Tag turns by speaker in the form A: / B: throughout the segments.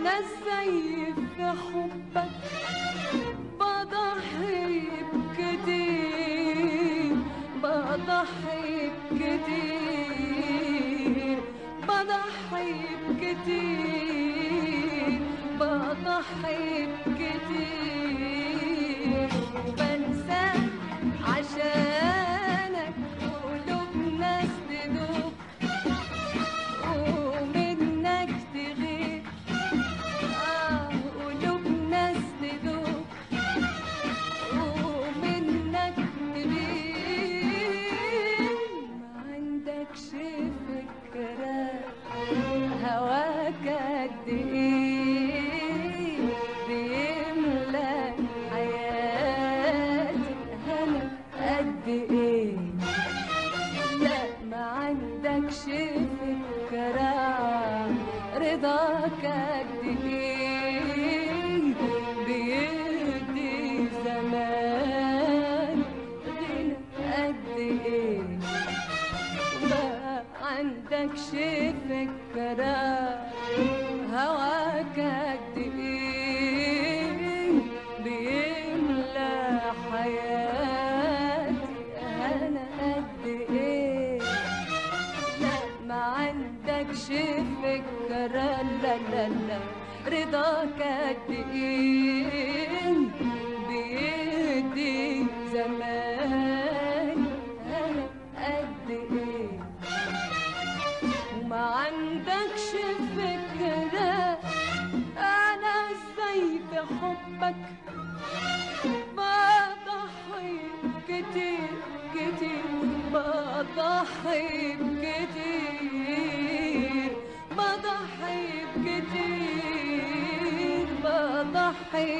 A: انا ازاي في حبك بضحي بكتير بضحي بكتير بضحي بكتير بضحي بكتير وبنسى عشانك قلوب ناس تدوب ومنك تغيب آه قلوب ناس تدوب ومنك تغيب ما عندكش فكرة هواك قد ايه بيملى حياتي هنا قد ايه لا ما عندكش فكرة رضاك قد ايه بيدي زمان غنى قد ايه ما عندكش فكرة هواك قد ايه بيملى حياتي انا قد ايه لا ما عندكش فكرة لا لا لا رضاك قد ايه بيدي زمان انا قد ايه وما عندكش فكرة انا ازاي بحبك بضحي كتير كتير بضحي كتير بضحي كتير بضحي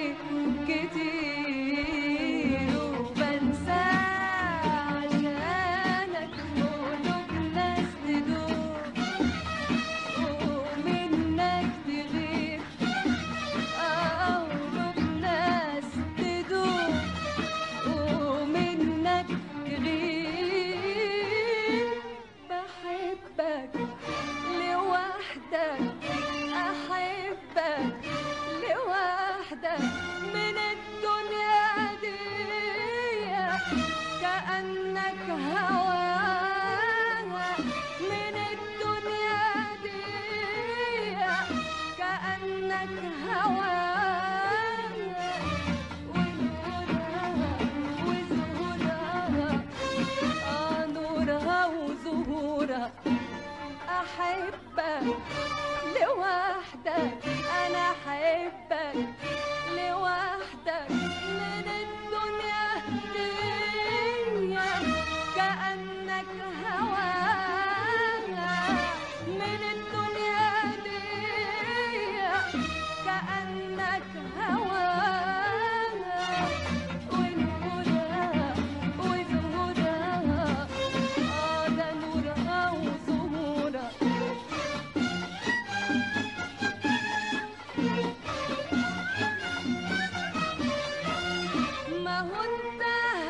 A: كتير وبنسى عشانك قلوب ناس تدوب ومنك تغيب قلوب ناس تدوب ومنك تغيب بحبك لوحدك أحبك لوحدك من الدنيا دي كأنك هواها من الدنيا دي كأنك هواها ونورها وزهورها آه نورها وزهورها أحبك لوحدك أنا أحبك لوحدك من الدنيا دي كأنك هواها من الدنيا دي كأنك هواها ونورها وزهورها آه ده نورها وزهورها ما هو انت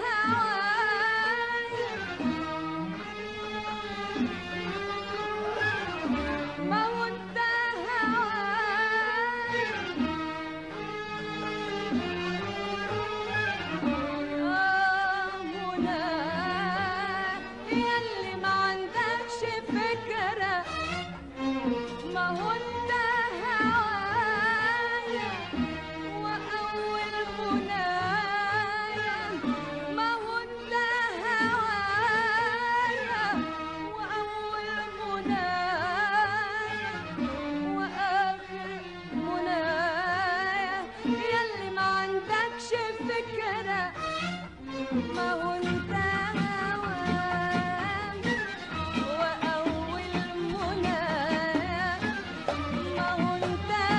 A: هوايا ما هو انت هوايا منى ياللي ما عندكش فكرة ما هو انت هوايا وأول منايا ما هو انت هوايا وأول منايا وآخر منايا ياللي ما عندكش فكرة ما هو انت هوايا وأول منايا ما هو انت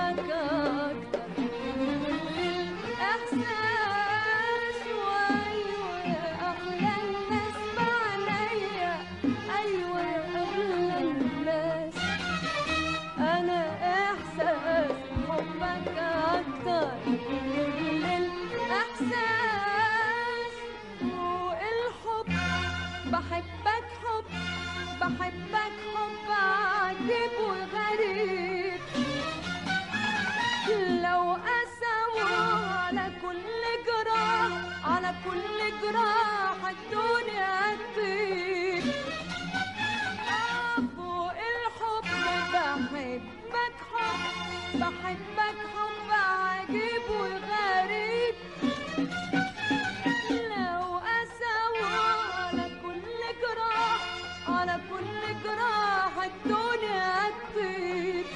A: حبك أكتر الإحساس وأيوة يا أحلى الناس معنيا أيوة يا أغلى الناس أنا إحساس حبك أكتر الإحساس والحب بحبك حب بحبك حب عجيب وغريب لو قسموا على كل جراح على كل جراح الدنيا تطير فوق الحب بحبك حب بحبك حب عجيب وغريب لو قسوا على كل جراح على كل جراح الدنيا تطير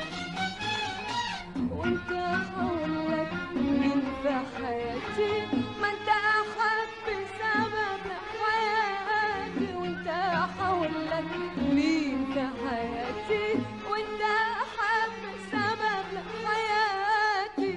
A: وانت حولك مين في حياتي ما انت احب سبب حياتي وانت حولك مين في حياتي وانت احب سبب حياتي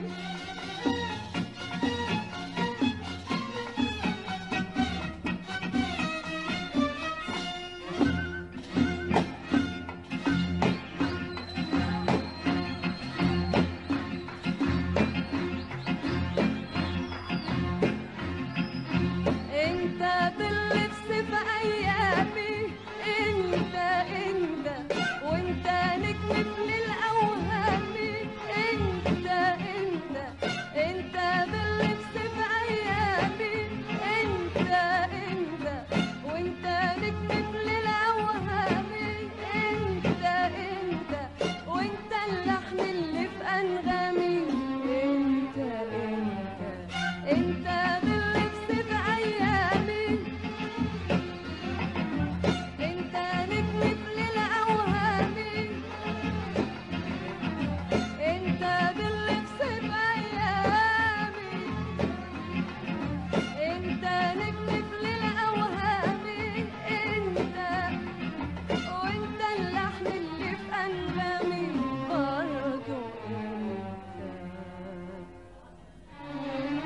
A: انت ظل في سيف ايامي انت انت وانت نجم من الاوهام انت انت انت ظل في سيف ايامي انت انت وانت نجم من الاوهام انت انت وانت اللحن اللي في انغامي انت انت انت ظل في سيف ايامي انت نجم في الاوهام انت ظل في سيف ايامي انت نجم في الاوهام انت وانت اللحن اللي في انغامي برضو انت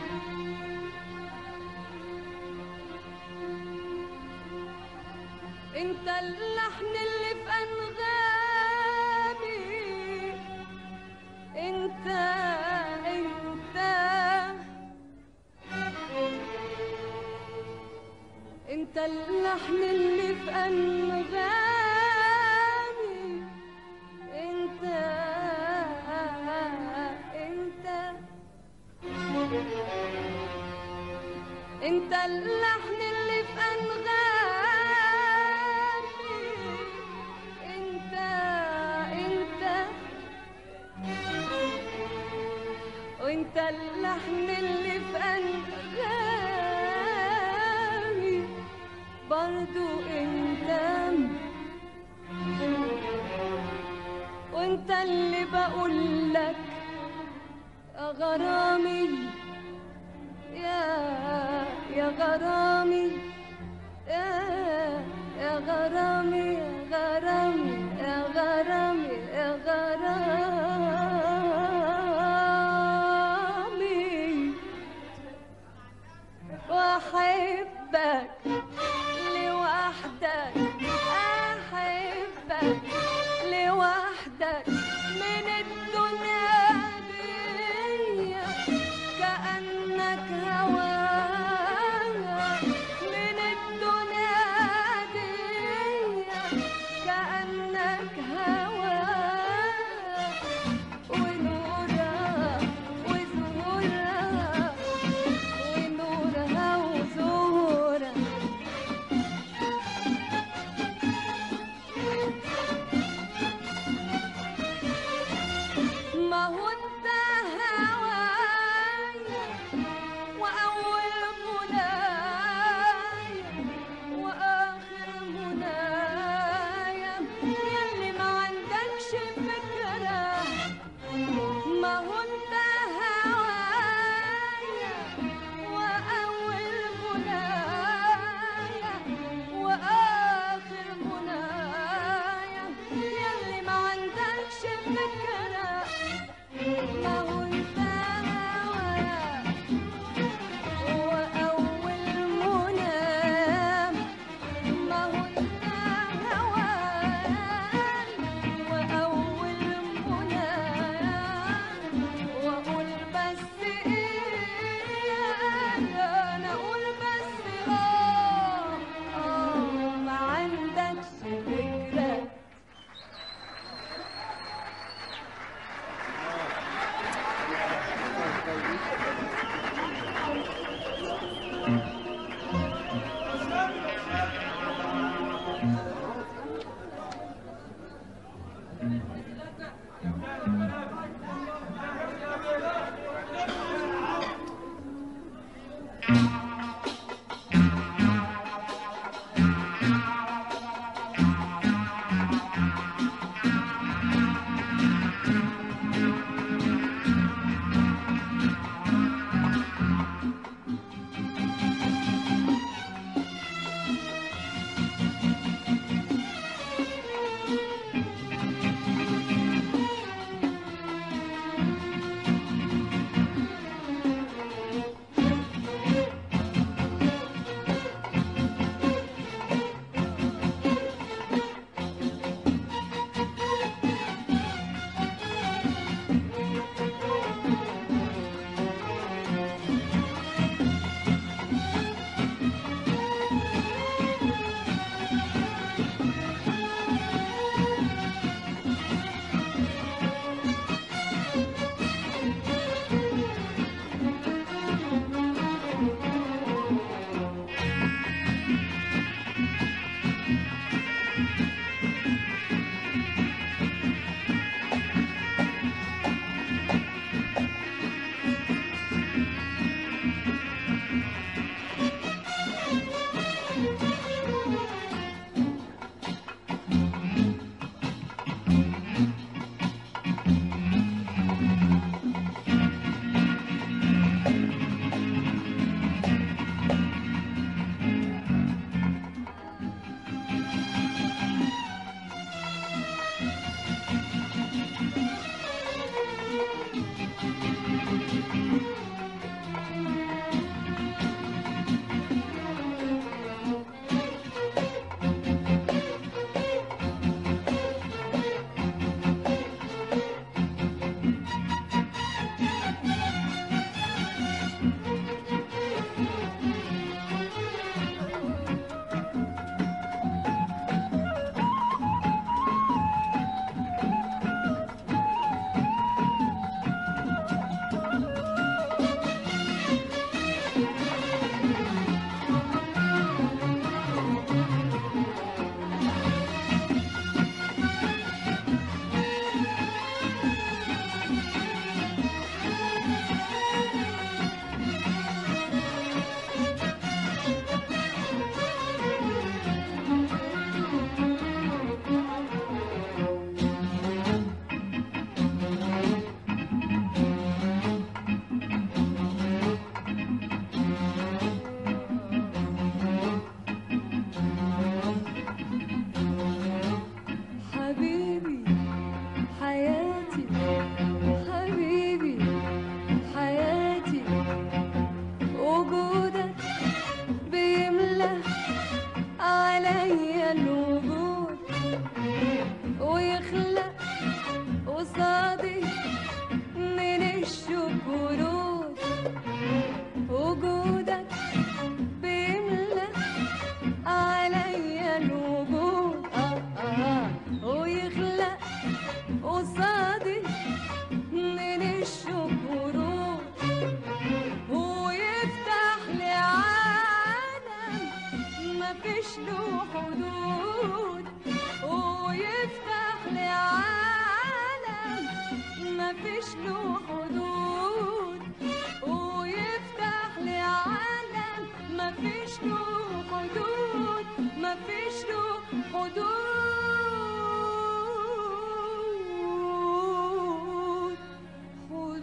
A: انت اللحن اللي في انغامي انت انت انت اللحن اللي في انغامي انت انت انت اللحن اللي في انغامي انت انت وانت اللحن اللي في انغامي برضو انت وانت اللي بقول لك يا غرامي يا يا غرامي يا يا غرامي يا غرامي يا غرامي يا غرامي واحبك لوحدك احبك لوحدك من الدنيا دي كأنك هواها من الدنيا دي مفيش له حدود ويفتح لي عالم مفيش له حدود مفيش له حدود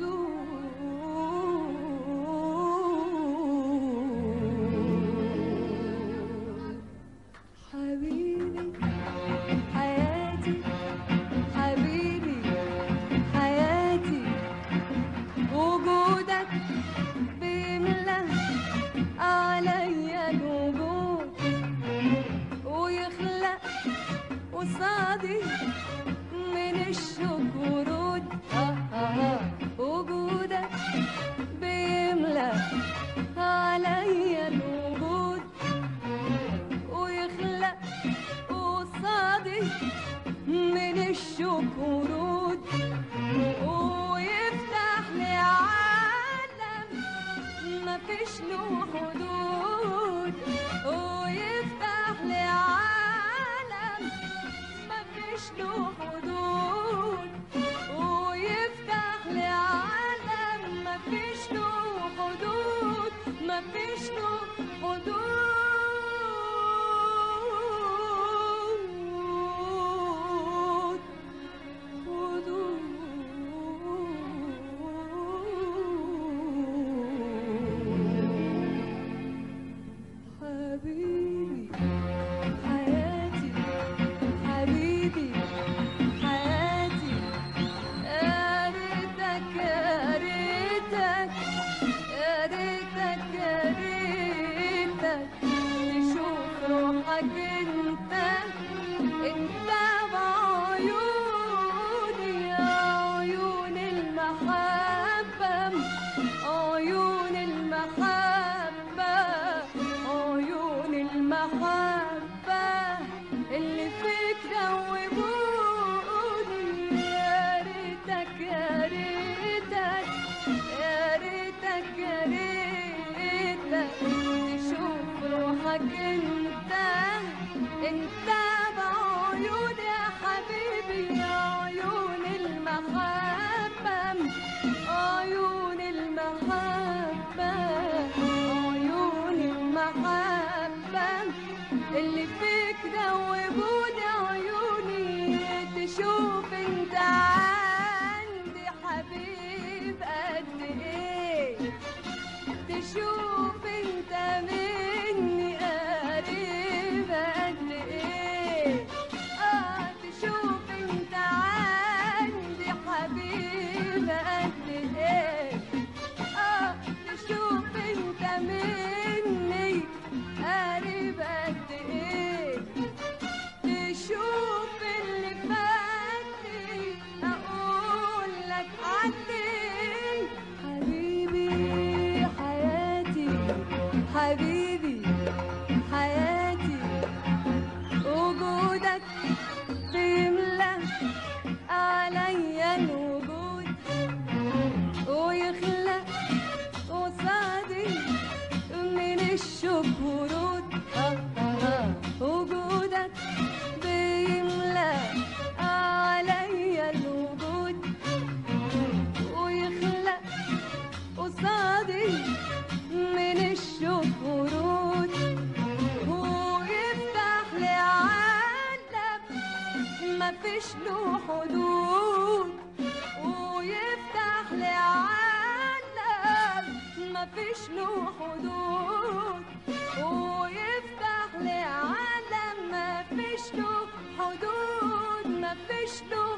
A: حدود حبيبي حياتي حبيبي حياتي وجودك بيملى عليا الوجود ويخلق قصادي من الشوق ورود آه آه آه. وجودك بيملى عليا الوجود ويخلق قصادي من الشوق ورود ويفتح لي عالم مفيش له حدود ويفتح لي عالم مفيش له حدود ويفتح لي عالم مفيش له حدود مفيش له حدود حبيبي حياتي حبيبي حياتي يا ريتك يا ريتك يا ريتك يا ريتك تشوف روحك انت انت بعيوني عيون المحبة عيون المحبة عيون المحبة اللي فيك دوبوني يا ريتك يا ريتك يا ريتك يا ريتك تشوف روحك انت انت بعيون يا حبيبي عيون المحبة عيون المحبة عيون المحبة اللي فيك دوبوني عيوني تشوف انت عندي حبيب قد ايه تشوف انت مني قريب قد ايه اه تشوف انت عندي حبيب قد ايه اه تشوف انت مني قريب قد ايه تشوف اللي فاتني اقول لك عليه حبيبي حياتي حبيبي حياتي وجودك بيملى عليا الوجود ويخلق قصادي من الشوق ورود آه آه آه. وجودك بيملى عليا الوجود ويخلق قصادي من الشوق ورود ويفتح لي عالم مفيش له حدود ويفتح لي عالم مفيش له حدود ويفتح لي عالم مفيش له حدود مفيش له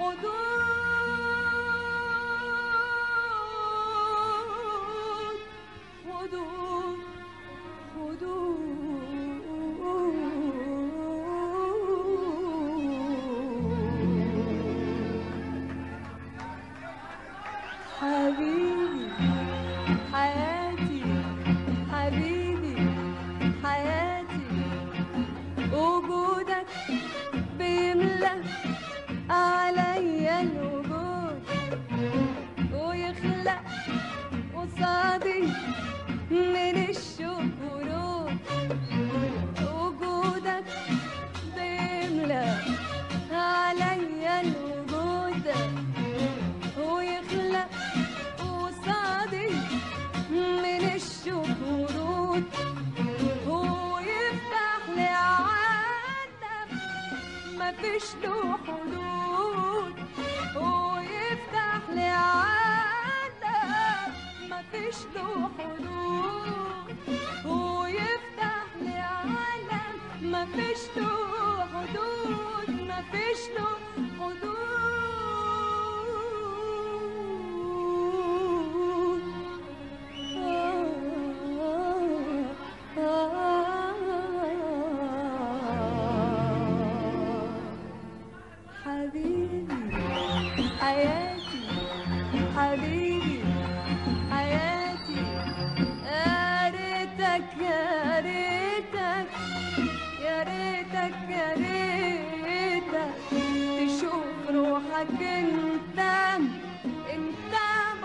A: حدود حدود حدود حبيبي حياتي حبيبي حياتي وجودك بيملى عليا الوجود ويخلق قصادي من الشوق ورود وجودك بيملى عليا الوجود ويخلق مفيش له حدود ويفتح لي عالم مفيش له حدود مفيش له حدود حبيبي حياتي حبيبي حياتي يا ريتك يا ريتك يا ريتك يا ريتك تشوف روحك انت انت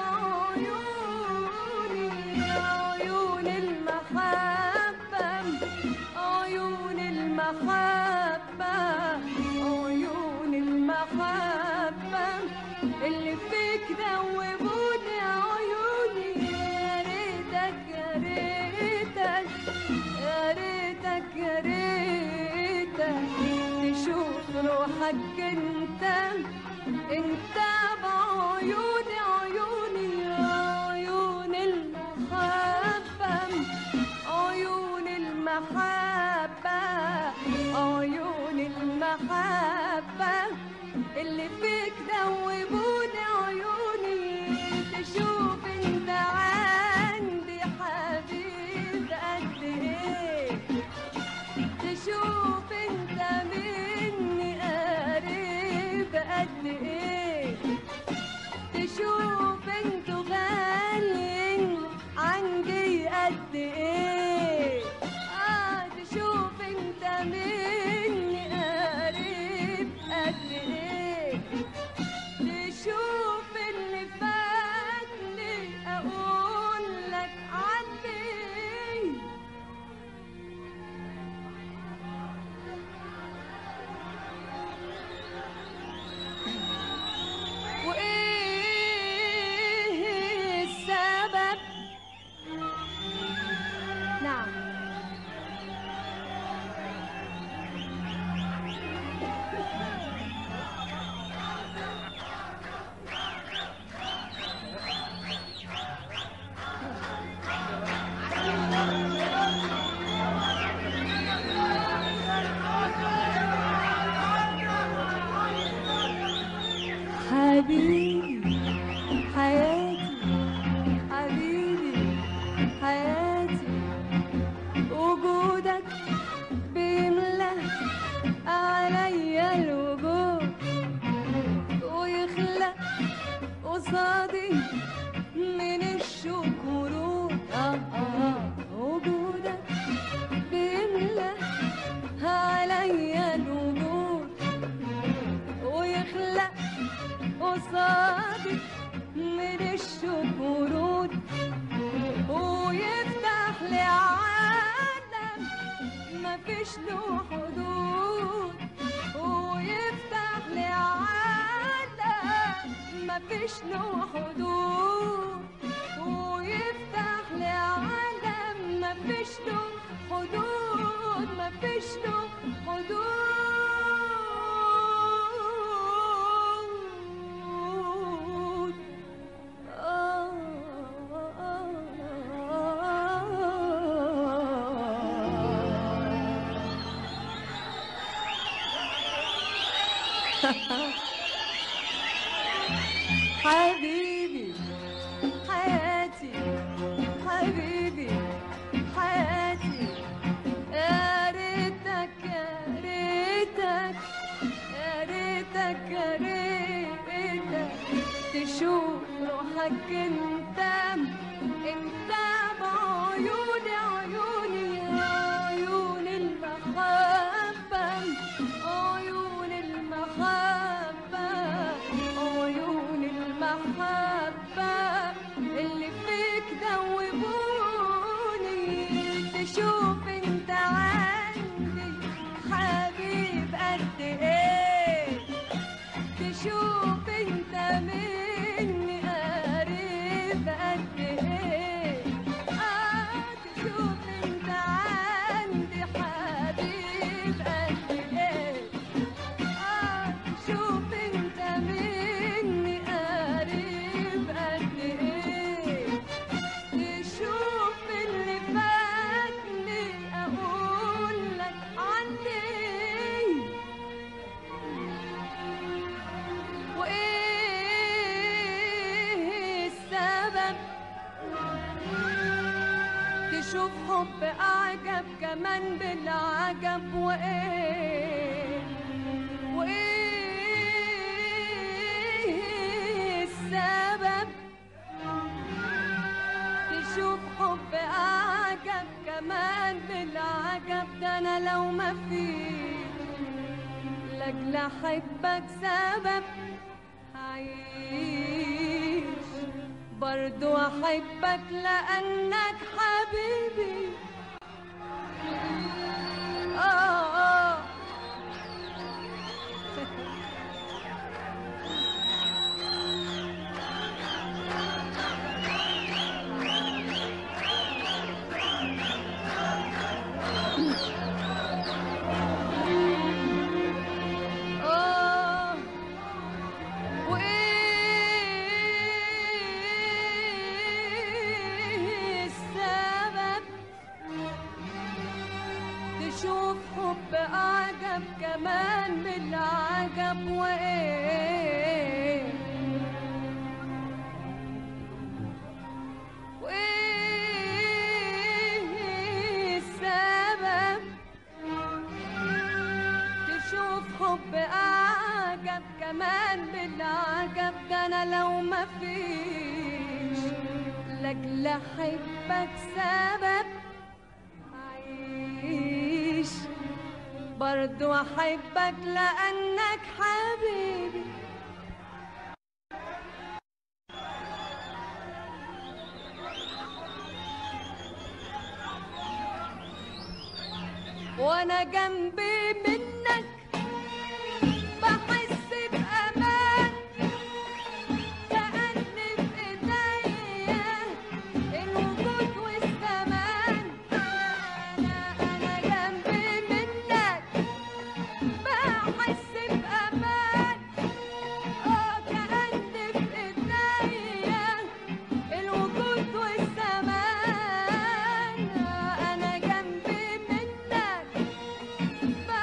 A: بعيوني عيون المحبة عيون المحبة عيون المحبة اللي فيك دوبوني عيوني يا ريتك يا ريتك يا ريتك يا ريتك تشوف روحك انت انت بعيوني عيوني عيون المحبة عيون المحبة عيون المحبة اللي فيك دوبوني عيوني تشوف انت عندي حبيب قد ايه تشوف انت مني قريب قد ايه تشوف انتوا غاليين عندي قد ايه اه تشوف انت مني قريب قد ايه تشوف اللي فاتني اقول لك عدي وايه السبب نعم حبيبي حياتي حبيبي حياتي وجودك بيملى عليا الوجود ويخلق قصادي من الشوك ورود آه آه وجودك بيملى عليا الوجود ويخلق قصادي من الشوك ورود ويفتح لي عالم مفيش له حدود ويفتح لي عالم مفيش له حدود ويفتح لي عالم مفيش له حدود مفيش له حدود حبيبي حياتي حبيبي حياتي يا ريتك يا ريتك يا ريتك يا ريتك تشوف روحك انت انت بعيوني عيوني عيون المحبة عيون المحبة عيون المحبة اللي فيك دوبوني تشوف انت عندي حبيب قد ايه تشوف انت مني قريب قد ايه اه تشوف انت عندي حبيب قد ايه اه تشوف انت مني قريب قد ايه تشوف حب أعجب كمان بالعجب وإيه وإيه السبب تشوف حب أعجب كمان بالعجب ده أنا لو ما فيش لأجل أحبك سبب هعيش برضو أحبك لأنك حبيبي آه آه آه وإيه السبب تشوف حب أعجب كمان بالعجب وإيه وإيه السبب تشوف حب أعجب كمان بالعجب ده أنا لو ما فيش لأجل أحبك سبب أعيش برضو أحبك لأنك حبيبي وانا جنبي منك بحس بامان كأني بإيديا الوجود والزمان انا انا جنبي منك بحس بامان اه كأني بإيديا الوجود والزمان انا جنبي منك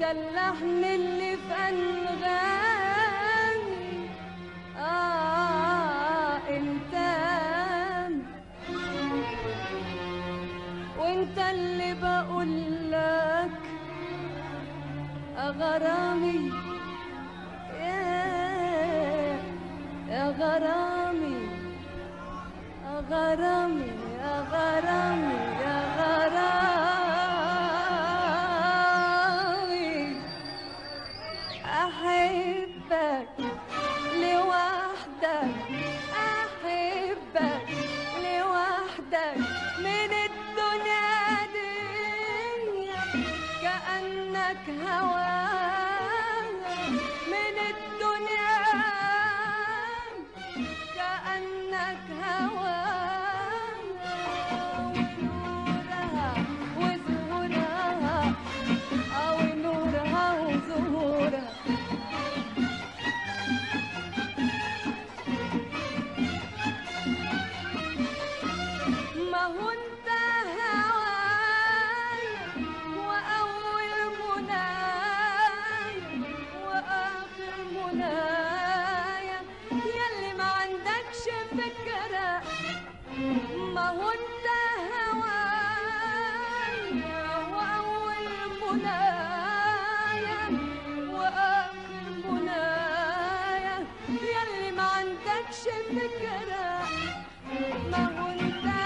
A: اللحن اللي في أنغامي آه انت وانت اللي بقول لك غرامي يا يا غرامي يا غرامي يا غرامي يا غرامي أحبك لوحدك أحبك لوحدك من الدنيا دي كأنك هوايا من الدنيا كأنك هوايا ونورها وزهورها أو نورها وزهورها ما هو انت هوايا واول منايا واخر منايا يلي ما عندكش فكره ما هو انت هوايا واول منايا واخر منايا يلي ما عندكش فكره ما هو انت